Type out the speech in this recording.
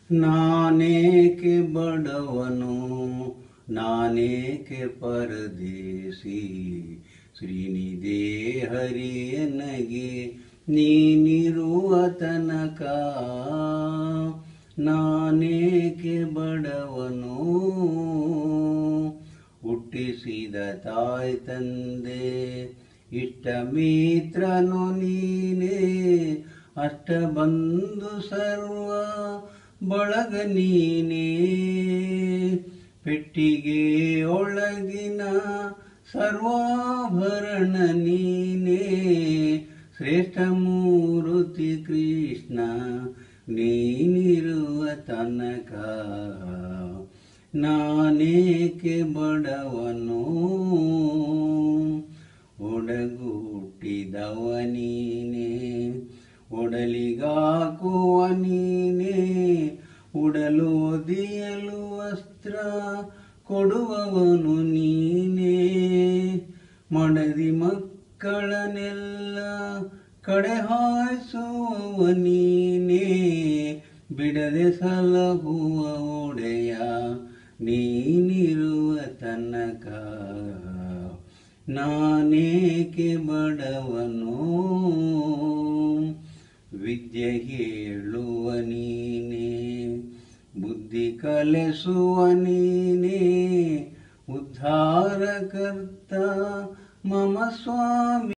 ನಾನೇಕೆ ಬಡವನು ನಾನೇಕೆ ಪರದೇಸಿ ಶ್ರೀನಿಧೇ ಹರಿಯನಗೆ ನೀನಿರುವ ತನಕ ನಾನೇಕೆ ಬಡವನು ಹುಟ್ಟಿಸಿದ ತಾಯಿ ತಂದೆ ಇಷ್ಟ ಮಿತ್ರನು ನೀನೇ ಅಷ್ಟ ಬಂಧು ಸರ್ವ ಬಳಗ ನೀನೇ ಪೆಟ್ಟಿಗೆ ಒಳಗಿನ ಸರ್ವಾಭರಣ ನೀನೇ ಶ್ರೇಷ್ಠ ಮೂರುತಿ ಕೃಷ್ಣ ನೀನಿರುವ ತನಕ ನಾನೇಕೆ ಬಡವನು ಒಡಗೂಟಿದವ ನೀನೇ ಒಡಲಿಗಾಕುವ ನೀನೇ ಉಡಲೋದಿಯಲು ವಸ್ತ್ರ ಕೊಡುವವನು ನೀನೇ ಮಡದಿ ಮಕ್ಕಳನ್ನೆಲ್ಲ ಕಡೆ ಹಾಯಿಸುವವ ನೀನೇ ಬಿಡದೆ ಸಲಹುವ ಒಡೆಯ ನೀನಿರುವ ತನಕ ನಾನೇಕೆ ಬಡವನು ವಿದ್ಯೆ ಹೇಳುವ ನೀನೇ ಬುದ್ಧಿ ಕಲಿಸುವ ನೀನೇ ಉದ್ಧಾರಕರ್ತ ಮಮ ಸ್ವಾಮಿ